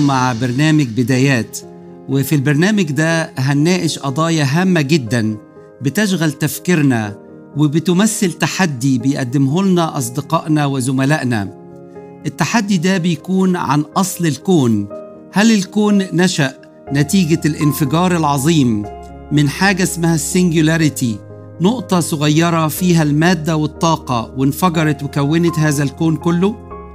مع برنامج بدايات وفي البرنامج ده هنناقش قضايا هامة جدا بتشغل تفكيرنا وبتمثل تحدي بيقدمه لنا أصدقائنا وزملائنا التحدي ده بيكون عن أصل الكون هل الكون نشأ نتيجة الانفجار العظيم من حاجة اسمها السنجولاريتي نقطة صغيرة فيها المادة والطاقة وانفجرت وكونت هذا الكون كله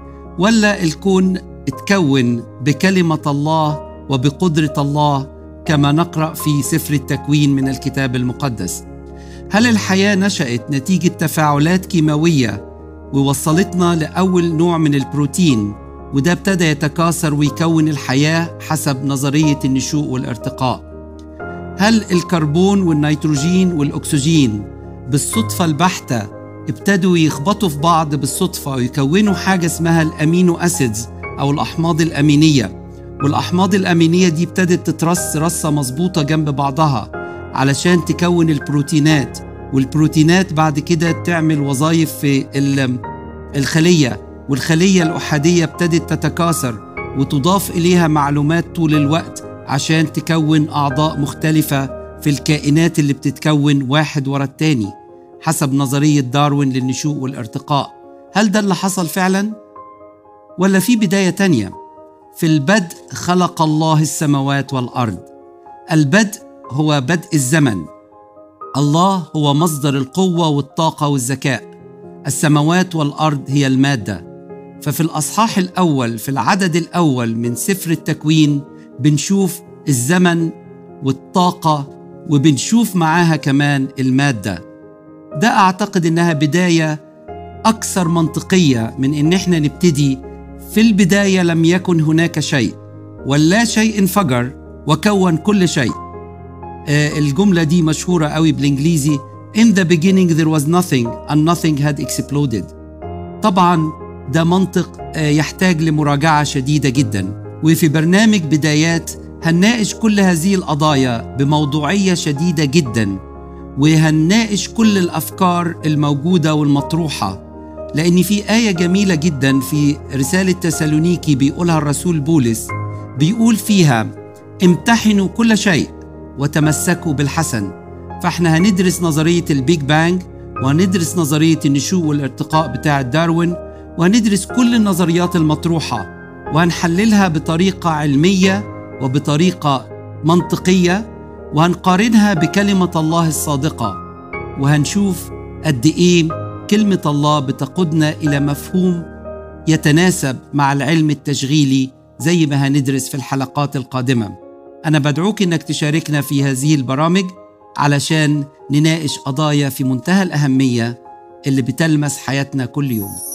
ولا الكون اتكون بكلمة الله وبقدرة الله كما نقرأ في سفر التكوين من الكتاب المقدس هل الحياة نشأت نتيجة تفاعلات كيماوية ووصلتنا لأول نوع من البروتين وده ابتدى يتكاثر ويكون الحياة حسب نظرية النشوء والارتقاء هل الكربون والنيتروجين والأكسجين بالصدفة البحتة ابتدوا يخبطوا في بعض بالصدفة ويكونوا حاجة اسمها الأمينو أسيدز أو الأحماض الأمينية والأحماض الأمينية دي ابتدت تترص رصة مظبوطة جنب بعضها علشان تكون البروتينات والبروتينات بعد كده تعمل وظائف في الخلية والخلية الأحادية ابتدت تتكاثر وتضاف إليها معلومات طول الوقت عشان تكون أعضاء مختلفة في الكائنات اللي بتتكون واحد ورا التاني حسب نظرية داروين للنشوء والارتقاء هل ده اللي حصل فعلا؟ ولا في بداية تانية؟ في البدء خلق الله السماوات والأرض البدء هو بدء الزمن الله هو مصدر القوة والطاقة والذكاء السماوات والأرض هي المادة ففي الأصحاح الأول في العدد الأول من سفر التكوين بنشوف الزمن والطاقة وبنشوف معاها كمان المادة ده أعتقد إنها بداية أكثر منطقية من إن إحنا نبتدي في البداية لم يكن هناك شيء ولا شيء انفجر وكون كل شيء آه الجملة دي مشهورة قوي بالإنجليزي In the beginning there was nothing and nothing had exploded طبعا ده منطق آه يحتاج لمراجعة شديدة جدا وفي برنامج بدايات هنناقش كل هذه القضايا بموضوعية شديدة جدا وهنناقش كل الأفكار الموجودة والمطروحة لأن في آية جميلة جدا في رسالة تسالونيكي بيقولها الرسول بولس بيقول فيها امتحنوا كل شيء وتمسكوا بالحسن فاحنا هندرس نظرية البيج بانج وهندرس نظرية النشوء والارتقاء بتاع داروين وهندرس كل النظريات المطروحة وهنحللها بطريقة علمية وبطريقة منطقية وهنقارنها بكلمة الله الصادقة وهنشوف قد إيه كلمة الله بتقودنا إلى مفهوم يتناسب مع العلم التشغيلي زي ما هندرس في الحلقات القادمة أنا بدعوك إنك تشاركنا في هذه البرامج علشان نناقش قضايا في منتهى الأهمية اللي بتلمس حياتنا كل يوم